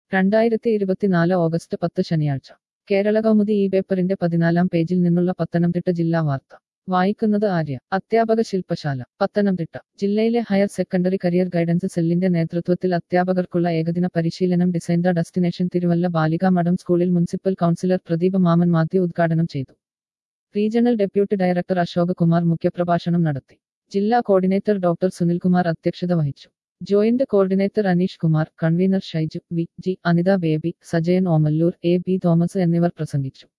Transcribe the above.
രണ്ടായിരത്തി ഇരുപത്തിനാല് ഓഗസ്റ്റ് പത്ത് ശനിയാഴ്ച കേരള കൗമുദി ഈ പേപ്പറിന്റെ പതിനാലാം പേജിൽ നിന്നുള്ള പത്തനംതിട്ട ജില്ലാ വാർത്ത വായിക്കുന്നത് ആര്യ അധ്യാപക ശില്പശാല പത്തനംതിട്ട ജില്ലയിലെ ഹയർ സെക്കൻഡറി കരിയർ ഗൈഡൻസ് സെല്ലിന്റെ നേതൃത്വത്തിൽ അധ്യാപകർക്കുള്ള ഏകദിന പരിശീലനം ഡിസൈൻ ദ ഡെസ്റ്റിനേഷൻ തിരുവല്ല ബാലിക മഠം സ്കൂളിൽ മുനിസിപ്പൽ കൗൺസിലർ പ്രദീപ് മാമൻ മാത്യു ഉദ്ഘാടനം ചെയ്തു regional deputy director Ashok Kumar മുഖ്യപ്രഭാഷണം നടത്തി ജില്ലാ കോർഡിനേറ്റർ ഡോക്ടർ സുനിൽകുമാർ അധ്യക്ഷത വഹിച്ചു joint coordinator Aneesh Kumar convener Shaiju V G Anitha Baby Sajayan Omallur A B Thomas എന്നിവർ പ്രസംഗിച്ചു